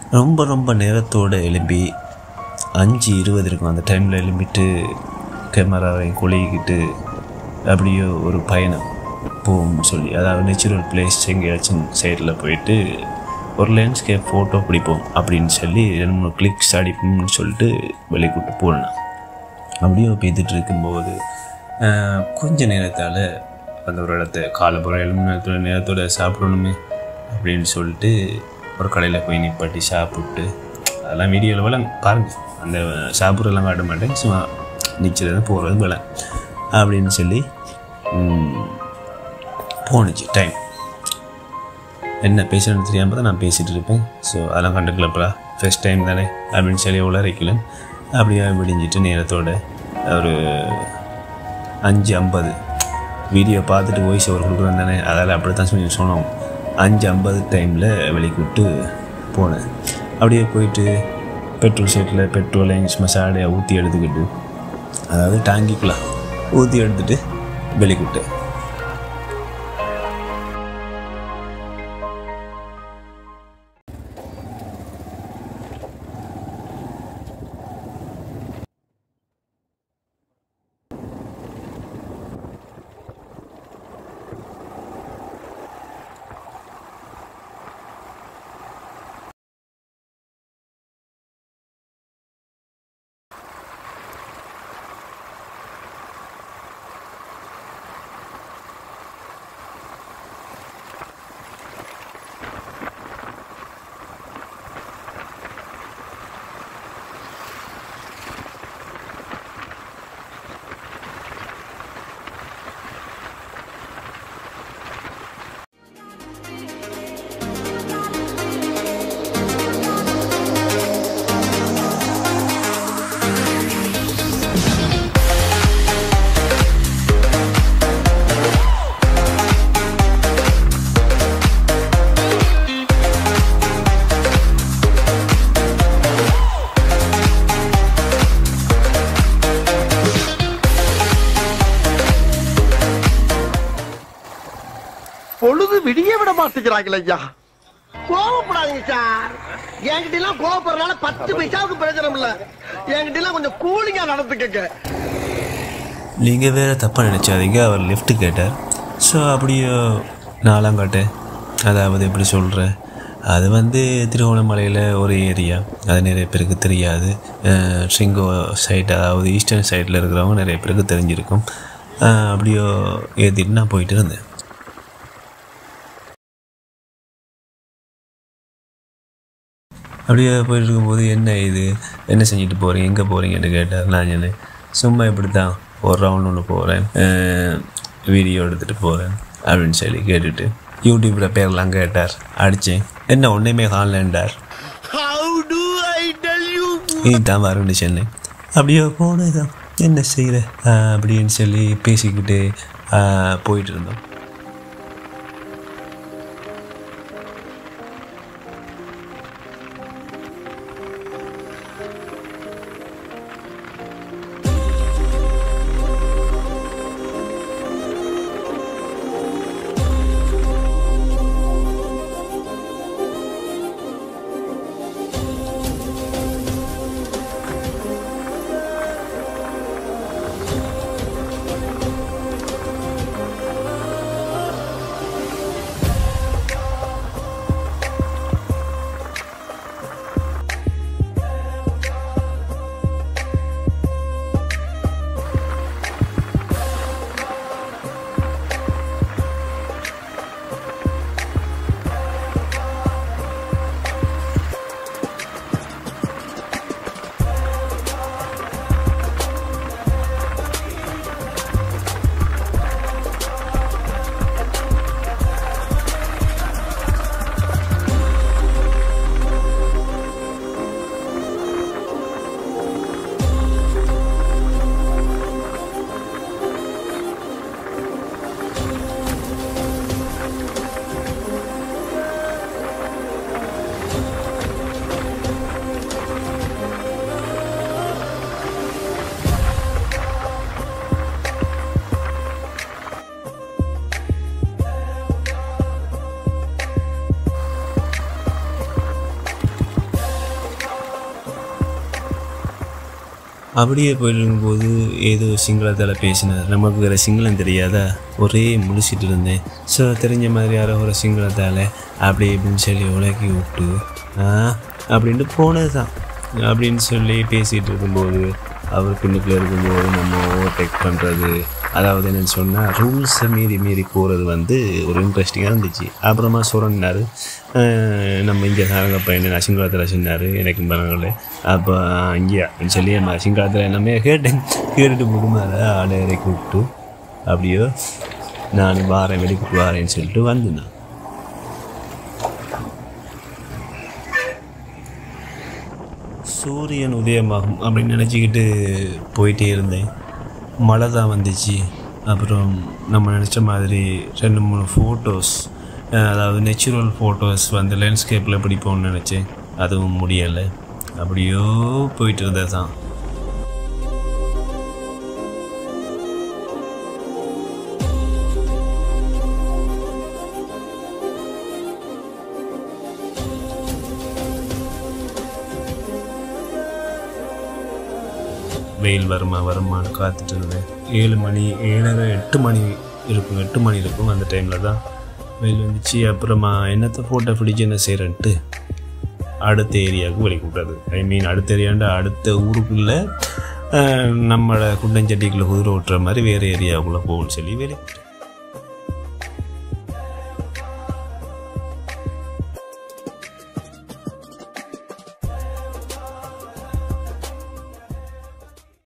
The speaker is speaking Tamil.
ரொம்ப ரொம்ப நேரத்தோடு எழும்பி அஞ்சு இருபது இருக்கும் அந்த டைமில் எழும்பிட்டு கேமராவை கொழுகிக்கிட்டு அப்படியே ஒரு பயணம் போகும்னு சொல்லி அதாவது நேச்சுரல் பிளேஸ் எங்கேயாச்சும் சைடில் போயிட்டு ஒரு லேண்ட்ஸ்கேப் ஃபோட்டோ பிடிப்போம் அப்படின்னு சொல்லி ரெண்டு மூணு கிளிக்ஸ் அடிப்போம்னு சொல்லிட்டு வெளியே கூட்டு போனேன் அப்படியே பெய்துட்டு இருக்கும்போது ஆஹ், கொஞ்ச நேரத்தால் அந்த ஒரு இடத்த காலப்புறம் ஏழு மணி நேரத்தோட நேரத்தோட சாப்பிடணுமே அப்படின்னு சொல்லிட்டு ஒரு கடையில் போய் நிப்பாட்டி சாப்பிட்டு அதெல்லாம் வீடியோவில் வில பாருங்கள் அந்த சாப்பிட்றதெல்லாம் காட்ட மாட்டேன் சும்மா நிற்கிறது போகிறது வில அப்படின்னு சொல்லி ம், போணுச்சு டைம் என்ன பேசுகிறேன்னு தெரியாமல் தான் நான் பேசிகிட்டு இருப்பேன் ஸோ அதெல்லாம் கண்டுக்கலப்பா ஃபர்ஸ்ட் டைம் தானே அப்படின்னு சொல்லி உளறிக்கல அப்படியே விடிஞ்சிட்டு நேரத்தோட ஒரு அஞ்சு ஐம்பது வீடியோ பார்த்துட்டு வாய்ஸ் ஓவர் கொடுக்குறோம் தானே அதால் அப்படி தான் சொல்லி சொன்னோம் அஞ்சு ஐம்பது டைமில் வெளிக்கூட்டு போனேன் அப்படியே போயிட்டு பெட்ரோல் ஷேட்டில் பெட்ரோல் மசாலையை ஊற்றி எடுத்துக்கிட்டு அதாவது டாங்கிக்குலாம் ஊற்றி எடுத்துகிட்டு வெளிக்கூட்டு பொழுது விடிய விட மாட்டேங்கிறாங்களே ஐயா கோவப்படாதீங்க சார் என்கிட்ட எல்லாம் கோவப்படுறதுனால பத்து பைசாவுக்கு பிரயோஜனம் இல்ல என்கிட்ட எல்லாம் கொஞ்சம் கூலிங்கா நடந்துக்கங்க நீங்கள் வேறு தப்பாக நினச்சாதீங்க அவர் லிஃப்ட் கேட்டார் ஸோ அப்படியே நாலாம் காட்டேன் அதாவது எப்படி சொல்கிறேன் அது வந்து திருவண்ணாமலையில் ஒரு ஏரியா அது நிறைய பேருக்கு தெரியாது அஹ் ஷிங்கோ சைட் அதாவது ஈஸ்டர்ன் சைடில் இருக்கிறவங்க நிறைய பேருக்கு தெரிஞ்சிருக்கும் அஹ் அப்படியோ ஏற்றிட்டு நான் போயிட்டு இருந்தேன் அப்படியே போயிட்டு இருக்கும்போது என்ன இது என்ன செஞ்சுட்டு போகிறீங்க எங்கே போகிறீங்கன்னு கேட்டார் நான் சொன்னேன் சும்மா இப்படி தான் ஒரு ரவுண்ட் ஒன்று போகிறேன் வீடியோ எடுத்துகிட்டு போகிறேன் அப்படின்னு சொல்லி கேட்டுட்டு யூடியூப்பில் பேர்லாம் கேட்டார் அடித்தேன் என்ன ஒன்றுமே காணலன்றார் how do I tell you இதுதான் வரும்னு சொன்னேன் அப்படியே போனதான் என்ன செய்கிற அப்படின்னு சொல்லி பேசிக்கிட்டு ஆஹ், போயிட்டு இருந்தோம் அப்படியே போயிட்டு இருக்கும்போது ஏதோ சிங்களத்தில் பேசினார் நமக்கு வேறு சிங்களம் தெரியாதா ஒரே முழிச்சிட்டு இருந்தேன் ஸோ தெரிஞ்ச மாதிரி யாரோ ஒரு சிங்களத்தால் அப்படி இப்படின்னு சொல்லி உலக்கி விட்டு ஆ அப்படின்ட்டு போனது தான் அப்படின்னு சொல்லி பேசிகிட்டு இருக்கும்போது அவர் பின்னுக்குள்ள இருக்கும்போது நம்ம ஓவர்டேக் பண்ணுறது அதாவது என்னன்னு சொன்னால் ரூல்ஸை மீறி மீறி போகிறது வந்து ஒரு இன்ட்ரெஸ்டிங்காக இருந்துச்சு அப்புறமா சொன்னார் நம்ம இங்கே சாரங்க பையன் நான் சிங்களத்தில் சொன்னார் எனக்கு மனங்கள் அப்போ இங்கே அப்படின்னு சொல்லி நம்ம சிங்களத்தில் எல்லாமே கேட்டேன் கேட்டுட்டு முதுமால ஆளை இறக்கி விட்டு அப்படியோ நான் வாரேன் வெளிக்கு வாரேன்னு சொல்லிட்டு வந்தேன் சூரியன் உதயமாகும் அப்படின்னு நினச்சிக்கிட்டு போயிட்டே இருந்தேன் மழை தான் வந்துச்சு அப்புறம் நம்ம நினச்ச மாதிரி ரெண்டு மூணு ஃபோட்டோஸ் அதாவது நேச்சுரல் ஃபோட்டோஸ் வந்து லேண்ட்ஸ்கேப்பில் பிடிப்போம்னு நினச்சேன் அதுவும் முடியலை அப்படியோ போயிட்டு இருந்தது தான் வெயில் வருமா வருமான்னு காத்துட்டு இருந்தேன் ஏழு மணி ஏழரை எட்டு மணி இருக்கும் எட்டு மணி இருக்கும் அந்த டைமில் தான் வெயில் வந்துச்சு அப்புறமா என்னத்தை ஃபோட்டோ பிடிச்சி என்ன செய்கிறேன்ட்டு அடுத்த ஏரியாவுக்கு வெளியே கூப்பிட்டாது ஐ மீன் அடுத்த ஏரியாண்ட அடுத்த ஊருக்குள்ளே நம்மளோட குண்டஞ்சட்டிக்குள்ளே குதிரை ஓட்டுற மாதிரி வேறு ஏரியாவுக்குள்ளே போகணும்னு சொல்லி வெளியே கூப்பிட்டேன்